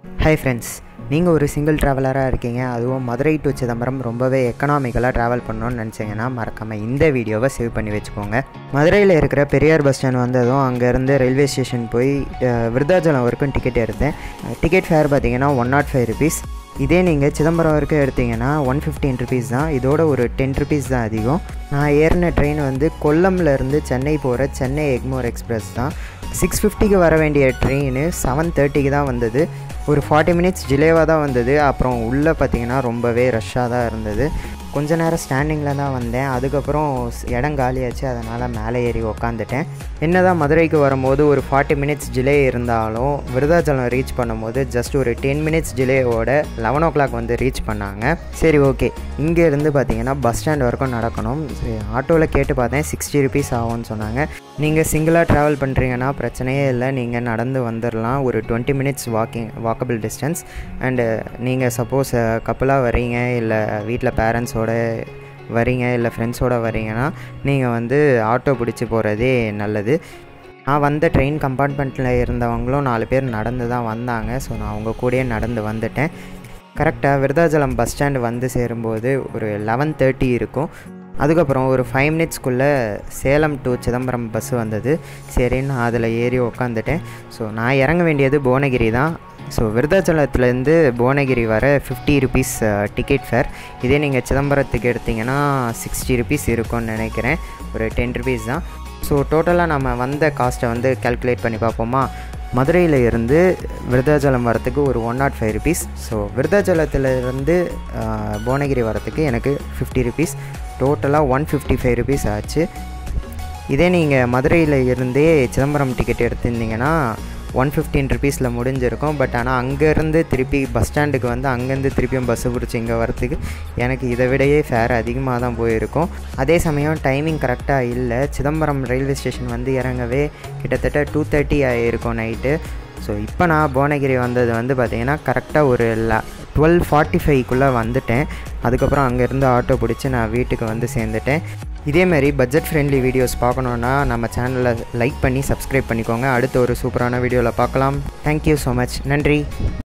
hi friends நீங்கள் ஒரு single ட்ராவலராக இருக்கீங்க அதுவும் மதுரை டு சிதம்பரம் ரொம்பவே எக்கனாமிக்கலாக ட்ராவல் பண்ணணும்னு நினச்சிங்கன்னா மறக்காமல் இந்த வீடியோவை சேவ் பண்ணி வச்சுக்கோங்க மதுரையில் இருக்கிற பெரியார் பஸ் ஸ்டாண்ட் வந்ததும் அங்கேருந்து ரயில்வே ஸ்டேஷன் போய் அஹ், விருத்தாச்சலம் வரைக்கும் டிக்கெட் எடுத்தேன் டிக்கெட் ஃபேர் பார்த்தீங்கன்னா ஒன் நாட் ஃபைவ் ருபீஸ் இதே நீங்கள் சிதம்பரம் வரைக்கும் எடுத்தீங்கன்னா ஒன் ஃபிஃப்டீன் ருபீஸ் தான் இதோட ஒரு டென் ருபீஸ் தான் அதிகம் நான் ஏறின ட்ரெயின் வந்து கொல்லம்ல இருந்து சென்னை போகிற சென்னை எக்மோர் எக்ஸ்பிரஸ் தான் சிக்ஸ் ஃபிஃப்டிக்கு வர வேண்டிய ட்ரெயின் செவன் தேர்ட்டிக்கு தான் வந்தது ஒரு ஃபார்ட்டி மினிட்ஸ் டிலேவாக தான் வந்தது அப்புறம் உள்ளே பார்த்தீங்கன்னா ரொம்பவே ரஷ்ஷாக தான் இருந்தது கொஞ்ச நேரம் ஸ்டாண்டிங்கில் தான் வந்தேன் அதுக்கப்புறம் ஸ்- இடம் காலியாச்சு அதனால் மேலே ஏறி உக்காந்துட்டேன் என்ன தான் மதுரைக்கு வரும்போது ஒரு ஃபார்ட்டி மினிட்ஸ் டிலே இருந்தாலும் விருதாச்சலம் ரீச் பண்ணும்போது ஜஸ்ட் ஒரு டென் மினிட்ஸ் டிலேவோட லெவன் ஓ கிளாக் வந்து ரீச் பண்ணாங்க சரி ஓகே இங்கேருந்து பார்த்தீங்கன்னா பஸ் ஸ்டாண்ட் வரைக்கும் நடக்கணும் ஆட்டோவில் கேட்டு பார்த்தேன் சிக்ஸ்டி ருபீஸ் ஆகும்னு சொன்னாங்க நீங்கள் சிங்கிளாக ட்ராவல் பண்ணுறீங்கன்னா பிரச்சனையே இல்லை நீங்கள் நடந்து வந்துடலாம் ஒரு twenty minutes walking walkable distance and நீங்கள் சப்போஸ் கப்பலாக வரீங்க இல்லை வீட்டில் பேரண்ட்ஸோட வரீங்க இல்லை ஃப்ரெண்ட்ஸோட வரீங்கன்னா நீங்கள் வந்து ஆட்டோ பிடிச்சி போகிறதே நல்லது நான் வந்த ட்ரெயின் கம்பார்ட்மெண்ட்டில் இருந்தவங்களும் நாலு பேர் நடந்து தான் வந்தாங்க ஸோ நான் அவங்க கூடயே நடந்து வந்துட்டேன் கரெக்டாக விருதாச்சலம் பஸ் ஸ்டாண்டு வந்து சேரும்போது ஒரு லெவன் தேர்ட்டி இருக்கும் அதுக்கப்புறம் ஒரு ஃபைவ் மினிட்ஸ்க்குள்ளே சேலம் டு சிதம்பரம் பஸ் வந்தது சரின்னு நான் அதில் ஏறி உக்காந்துட்டேன் ஸோ நான் இறங்க வேண்டியது புவனகிரி தான் ஸோ விருதாச்சலத்துலேருந்து புவனகிரி வர ஃபிஃப்டி ருபீஸ் டிக்கெட் ஃபேர் இதே நீங்கள் சிதம்பரத்துக்கு எடுத்தீங்கன்னா சிக்ஸ்டி ருபீஸ் இருக்கும்னு நினைக்கிறேன் ஒரு டென் ருபீஸ் தான் ஸோ டோட்டலாக நம்ம வந்த காஸ்ட்டை வந்து கால்குலேட் பண்ணி பார்ப்போமா மதுரையில் இருந்து விருதாச்சலம் வரத்துக்கு ஒரு one nought five rupees so விருதாச்சலத்துலேருந்து புவனகிரி வரத்துக்கு எனக்கு ஃபிஃப்டி ருபீஸ் டோட்டலாக ஒன் ஃபிஃப்டி ஃபைவ் ருபீஸ் ஆச்சு இதே நீங்கள் மதுரையில் இருந்தே சிதம்பரம் டிக்கெட் எடுத்திருந்தீங்கன்னா ஒன் ஃபிஃப்டீன் ருபீஸில் முடிஞ்சிருக்கும் பட் ஆனால் அங்கேருந்து திருப்பி பஸ் ஸ்டாண்டுக்கு வந்து அங்கேருந்து திருப்பியும் பஸ்ஸு பிடிச்சி இங்கே வரத்துக்கு எனக்கு இதை விடையே ஃபேர் அதிகமாக தான் போயிருக்கும் அதே சமயம் டைமிங் கரெக்டாக இல்லை சிதம்பரம் ரயில்வே ஸ்டேஷன் வந்து இறங்கவே கிட்டத்தட்ட டூ தேர்ட்டி ஆகிருக்கும் நைட்டு ஸோ இப்போ நான் புவனகிரி வந்தது வந்து பார்த்திங்கன்னா கரெக்டாக ஒரு ல டுவெல் ஃபார்ட்டி ஃபைவ்க்குள்ளே வந்துட்டேன் அதுக்கப்புறம் அங்கேருந்து ஆட்டோ பிடிச்சி நான் வீட்டுக்கு வந்து சேர்ந்துட்டேன் இதேமாரி பட்ஜெட் ஃப்ரெண்ட்லி வீடியோஸ் பார்க்கணுன்னா நம்ம சேனலை லைக் பண்ணி சப்ஸ்கிரைப் பண்ணிக்கோங்க அடுத்த ஒரு சூப்பரான வீடியோவில் பார்க்கலாம் தேங்க்யூ ஸோ மச் நன்றி